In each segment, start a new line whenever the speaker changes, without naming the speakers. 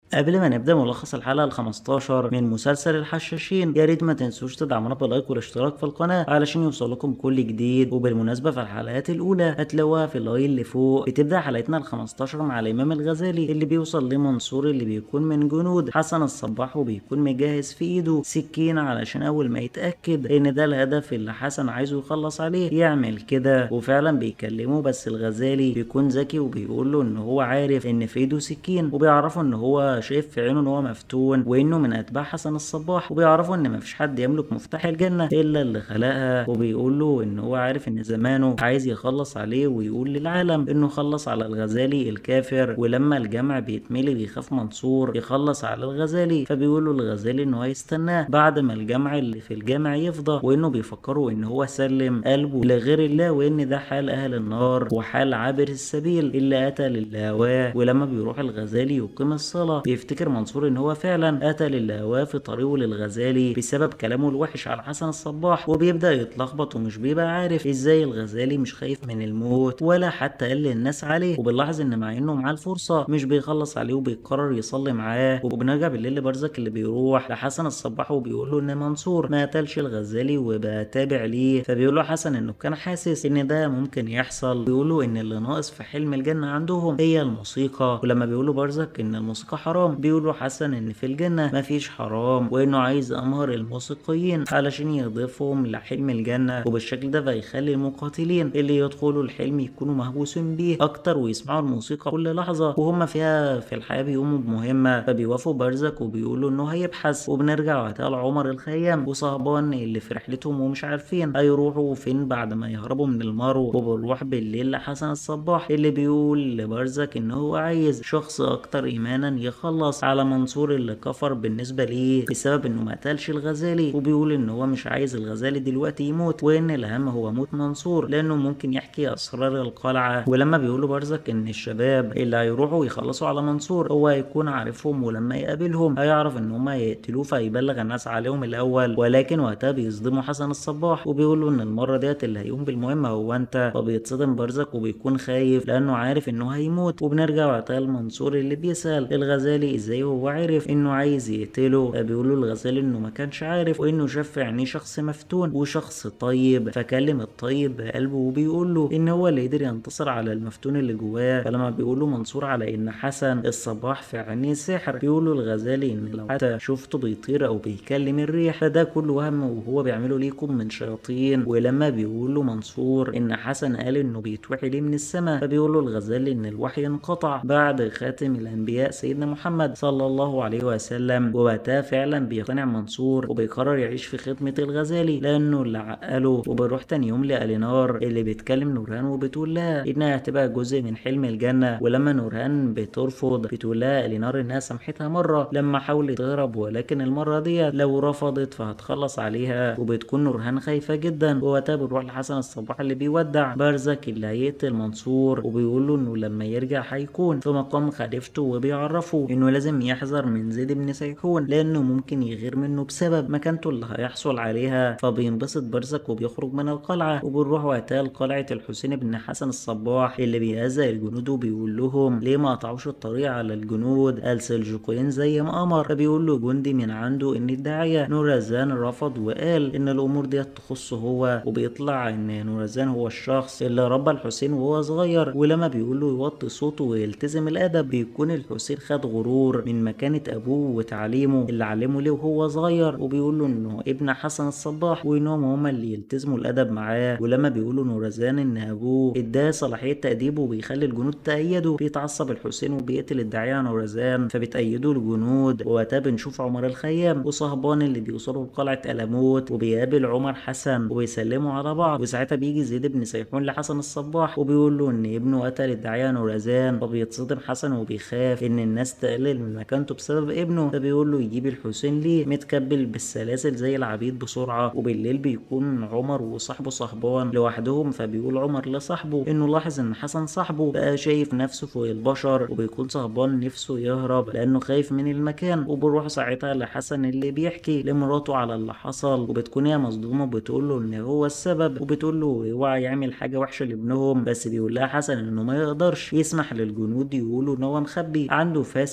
قبل ما نبدأ ملخص الحلقة ال 15 من مسلسل الحشاشين يا ريت ما تنسوش تدعمونا باللايك والاشتراك في القناة علشان يوصلكم كل جديد وبالمناسبة في الحلقات الأولى هتلاقوها في اللاين اللي فوق بتبدأ حلقتنا ال 15 مع الإمام الغزالي اللي بيوصل لمنصور اللي بيكون من جنود حسن الصباح وبيكون مجهز في إيده سكينة علشان أول ما يتأكد إن ده الهدف اللي حسن عايزه يخلص عليه يعمل كده وفعلا بيكلمه بس الغزالي بيكون ذكي وبيقول له إن هو عارف إن في إيده سكين وبيعرفه إن هو شايف في عينه ان هو مفتون وانه من اتباع حسن الصباح وبيعرفوا ان مفيش حد يملك مفتاح الجنه الا اللي خلقها وبيقول له ان هو عارف ان زمانه عايز يخلص عليه ويقول للعالم انه خلص على الغزالي الكافر ولما الجمع بيتملي بيخاف منصور يخلص على الغزالي فبيقول له الغزالي انه هيستناه بعد ما الجمع اللي في الجامع يفضى وانه بيفكروا ان هو سلم قلبه لغير الله وان ده حال اهل النار وحال عابر السبيل اللي اتى للهواه ولما بيروح الغزالي يقيم الصلاه بيفتكر منصور ان هو فعلا قتل الهواه في طريقه للغزالي بسبب كلامه الوحش على حسن الصباح وبيبدا يتلخبط ومش بيبقى عارف ازاي الغزالي مش خايف من الموت ولا حتى قال للناس عليه وبنلاحظ ان مع انه معاه الفرصه مش بيخلص عليه وبيقرر يصلي معاه وبنرجع بالليل لبرزك اللي بيروح لحسن الصباح وبيقول له ان منصور ما قتلش الغزالي وبقى تابع ليه فبيقول له حسن انه كان حاسس ان ده ممكن يحصل بيقول له ان اللي ناقص في حلم الجنه عندهم هي الموسيقى ولما بيقول له برزك ان الموسيقى حرام بيقول له حسن ان في الجنه مفيش حرام وانه عايز امهر الموسيقيين علشان يضيفهم لحلم الجنه وبالشكل ده فيخلي المقاتلين اللي يدخلوا الحلم يكونوا مهووسين بيه اكتر ويسمعوا الموسيقى كل لحظه وهم فيها في الحياه بيقوموا بمهمه فبيوافقوا برزك وبيقولوا انه هيبحث وبنرجع وقتها لعمر الخيام وصهبان اللي في رحلتهم ومش عارفين هيروحوا فين بعد ما يهربوا من المرو وبنروح بالليل لحسن الصباح اللي بيقول لبرزك ان هو عايز شخص اكتر ايمانا يخلص على منصور اللي كفر بالنسبه ليه بسبب انه ما قتلش الغزالي وبيقول ان هو مش عايز الغزالي دلوقتي يموت وان الاهم هو موت منصور لانه ممكن يحكي اسرار القلعه ولما بيقولوا برزك ان الشباب اللي هيروحوا يخلصوا على منصور هو هيكون عارفهم ولما يقابلهم هيعرف ان هم يقتلوه فيبلغ الناس عليهم الاول ولكن وقتها بيصدموا حسن الصباح وبيقولوا ان المره ديت اللي هيقوم بالمهمه هو انت فبيتصدم برزك وبيكون خايف لانه عارف انه هيموت وبنرجع وقتها لمنصور اللي بيسال الغزالي ازاي هو عارف انه عايز يقتله بيقولوا الغزالي انه ما كانش عارف وانه شاف في عينيه شخص مفتون وشخص طيب فكلم الطيب بقلبه وبيقول له ان هو اللي قدر ينتصر على المفتون اللي جواه فلما بيقول له منصور على ان حسن الصباح في عينيه سحر بيقول له الغزالي ان لو حتى شفته بيطير او بيكلم الريح فده كله وهم وهو بيعمله ليكم من شياطين ولما بيقول له منصور ان حسن قال انه بيتوحي ليه من السماء فبيقول له الغزالي ان الوحي انقطع بعد خاتم الانبياء سيدنا محمد صلى الله عليه وسلم ووقتها فعلا بيقتنع منصور وبيقرر يعيش في خدمة الغزالي لانه اللي عقله وبيروح تاني يوم لالينار اللي بيتكلم نورهان وبتقول لها انها هتبقى جزء من حلم الجنة ولما نورهان بترفض بتقول لها الينار انها سامحتها مرة لما حاولت تهرب ولكن المرة دي لو رفضت فهتخلص عليها وبتكون نورهان خايفة جدا ووقتها بنروح لحسن الصباح اللي بيودع برزك اللي هيقتل منصور وبيقول له انه لما يرجع هيكون في مقام خليفته وبيعرفه انه لازم يحذر من زيد بن سيحون لانه ممكن يغير منه بسبب مكانته اللي هيحصل عليها فبينبسط برزك وبيخرج من القلعة وبنروح وقتها لقلعة الحسين بن حسن الصباح اللي بيهزأ الجنود وبيقول لهم ليه ما قطعوش الطريق على الجنود السلجوقيين زي ما امر فبيقول له جندي من عنده ان الداعية نورزان رفض وقال ان الامور دي تخصه هو وبيطلع ان نورزان هو الشخص اللي ربى الحسين وهو صغير ولما بيقول له يوطي صوته ويلتزم الادب بيكون الحسين خد غرور من مكانة ابوه وتعليمه اللي علمه ليه وهو صغير وبيقول له انه ابن حسن الصباح وانهم هما اللي يلتزموا الادب معاه ولما بيقولوا نورزان ان ابوه اداه صلاحية تأديبه وبيخلي الجنود تأيده بيتعصب الحسين وبيقتل الداعية نورزان فبتأيدوا الجنود ووقتها بنشوف عمر الخيام وصهبان اللي بيوصلوا لقلعة ألموت وبيقابل عمر حسن وبيسلموا على بعض وساعتها بيجي زيد بن سيحون لحسن الصباح وبيقول له ان ابنه قتل الداعية نورزان فبيتصدم حسن وبيخاف ان الناس تقلل من مكانته بسبب ابنه فبيقول له يجيب الحسين ليه متكبل بالسلاسل زي العبيد بسرعة وبالليل بيكون عمر وصاحبه صهبان لوحدهم فبيقول عمر لصاحبه انه لاحظ ان حسن صاحبه بقى شايف نفسه فوق البشر وبيكون صهبان نفسه يهرب لانه خايف من المكان وبنروح ساعتها لحسن اللي بيحكي لمراته على اللي حصل وبتكون هي مصدومه وبتقول له ان هو السبب وبتقول له اوعى يعمل حاجه وحشه لابنهم بس بيقول لها حسن انه ما يقدرش يسمح للجنود يقولوا ان هو مخبي عنده فاس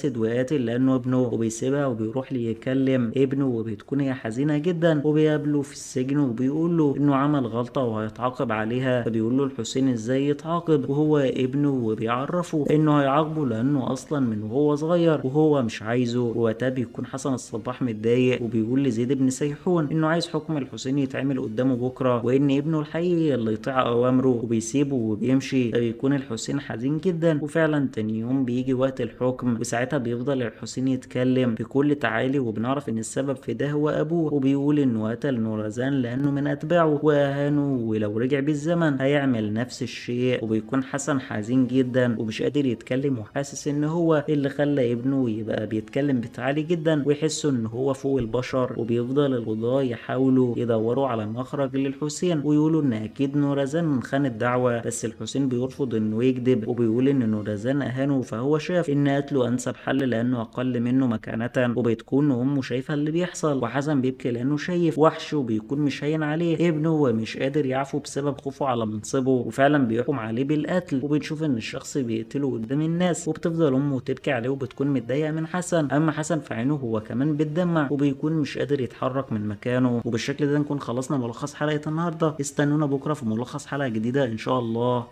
فاسد وقاتل لانه ابنه وبيسيبها وبيروح ليكلم ابنه وبتكون هي حزينه جدا وبيقابله في السجن وبيقول له انه عمل غلطه وهيتعاقب عليها فبيقول له الحسين ازاي يتعاقب وهو ابنه وبيعرفه انه هيعاقبه لانه اصلا من وهو صغير وهو مش عايزه وقتها بيكون حسن الصباح متضايق وبيقول لزيد بن سيحون انه عايز حكم الحسين يتعمل قدامه بكره وان ابنه الحقيقي اللي يطيع اوامره وبيسيبه وبيمشي فبيكون الحسين حزين جدا وفعلا تاني يوم بيجي وقت الحكم وساعتها بيفضل الحسين يتكلم بكل تعالي وبنعرف ان السبب في ده هو ابوه وبيقول انه قتل نورزان لانه من اتباعه واهانه ولو رجع بالزمن هيعمل نفس الشيء وبيكون حسن حزين جدا ومش قادر يتكلم وحاسس ان هو اللي خلى ابنه يبقى بيتكلم بتعالي جدا ويحسوا ان هو فوق البشر وبيفضل القضاة يحاولوا يدوروا على مخرج للحسين ويقولوا ان اكيد نورزان خان الدعوة بس الحسين بيرفض انه يكذب وبيقول ان نورزان اهانه فهو شاف ان قتله انسب حل لانه اقل منه مكانة وبتكون امه شايفة اللي بيحصل وحسن بيبكي لانه شايف وحش وبيكون مش هين عليه ابنه ومش قادر يعفو بسبب خوفه على منصبه وفعلا بيحكم عليه بالقتل وبنشوف ان الشخص بيقتله قدام الناس وبتفضل امه تبكي عليه وبتكون متضايقة من حسن اما حسن في عينه هو كمان بيتدمع وبيكون مش قادر يتحرك من مكانه وبالشكل ده نكون خلصنا ملخص حلقة النهاردة استنونا بكرة في ملخص حلقة جديدة ان شاء الله